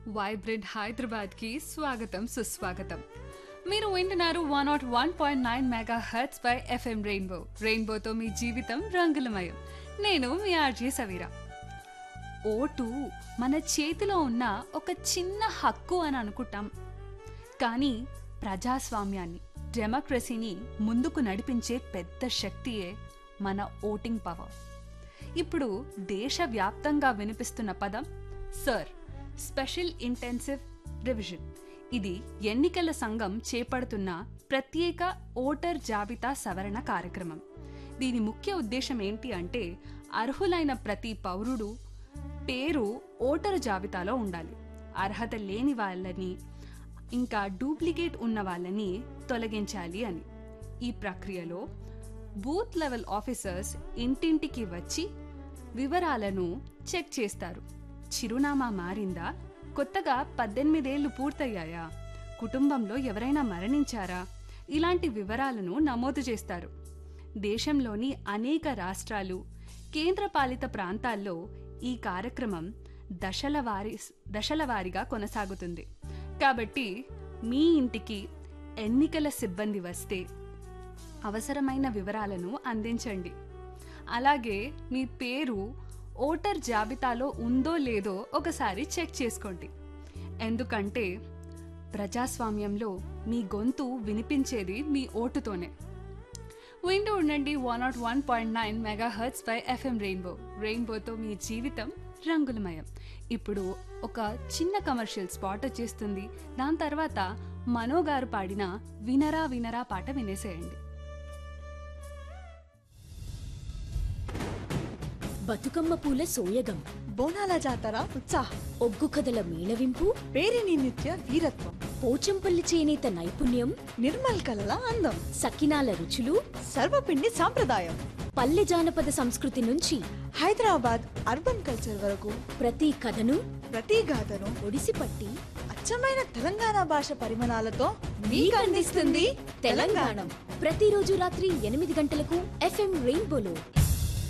vibrant హైదరాబాద్కి స్వాగతం సుస్వాగతం మీరు వింటున్నారు one nought one point nine mega hertz by FM rainbow రెయిన్బోతో మీ జీవితం రంగులమయం నేను మీ ఆర్జీ సవీరా ఓటు మన చేతిలో ఉన్న ఒక చిన్న హక్కు అని అనుకుంటాం కానీ ప్రజాస్వామ్యాన్ని డెమోక్రసీని ముందుకు నడిపించే పెద్ద శక్తియే మన ఓటింగ్ పవర్ ఇప్పుడు దేశవ్యాప్తంగా వినిపిస్తున్న పదం సర్ స్పెషల్ ఇంటెన్సివ్ రివిజన్ ఇది ఎన్నికల సంఘం చేపడుతున్న ప్రత్యేక ఓటర్ జాబితా సవరణ కార్యక్రమం దీని ముఖ్య ఉద్దేశం ఏంటి అంటే అర్హులైన ప్రతి పౌరుడు పేరు ఓటరు జాబితాలో ఉండాలి అర్హత లేని వాళ్ళని ఇంకా డూప్లికేట్ ఉన్న వాళ్ళని తొలగించాలి అని ఈ ప్రక్రియలో బూత్ లెవెల్ ఆఫీసర్స్ ఇంటింటికి వచ్చి వివరాలను చెక్ చేస్తారు చిరునామా మారిందా కొత్తగా పద్దెనిమిదేళ్లు పూర్తయ్యాయా కుటుంబంలో ఎవరైనా మరణించారా ఇలాంటి వివరాలను నమోదు చేస్తారు దేశంలోని అనేక రాష్ట్రాలు కేంద్రపాలిత ప్రాంతాల్లో ఈ కార్యక్రమం దశల వారి దశల వారీగా కొనసాగుతుంది కాబట్టి మీ ఇంటికి ఎన్నికల సిబ్బంది వస్తే అవసరమైన వివరాలను అందించండి అలాగే మీ పేరు ఓటర్ జాబితాలో ఉందో లేదో ఒకసారి చెక్ చేసుకోండి ఎందుకంటే ప్రజాస్వామ్యంలో మీ గొంతు వినిపించేది మీ ఓటుతోనే వింటూ ఉండండి one nought one point nine mega hertz by FM rainbow రెయిన్బోతో మీ జీవితం రంగులమయం ఇప్పుడు ఒక చిన్న కమర్షియల్ స్పాట్ వచ్చేస్తుంది దాని తర్వాత మనో గారు పాడిన వినరా వినరా పాట వినేసేయండి బతుకమ్మ పూల సోయగం బోనాల జాతర ఉత్సాహం ఒగ్గు కథల మేళవింపు పేరిని నిత్య వీరత్వం పోచంపల్లి చేనేత నైపుణ్యం నిర్మల్ కలల అందం సకినాల రుచులు సర్వపిండి సాంప్రదాయం పల్లె జానపద సంస్కృతి నుంచి హైదరాబాద్ అర్బన్ కల్చర్ వరకు ప్రతి కథను ప్రతి గాథను ఒడిసిపట్టి అచ్చమైన తెలంగాణ భాష పరిమాణాలతో మీకు అందిస్తుంది తెలంగాణ ప్రతిరోజు రాత్రి ఎనిమిది గంటలకు ఎఫ్ఎం రెయిన్బోలో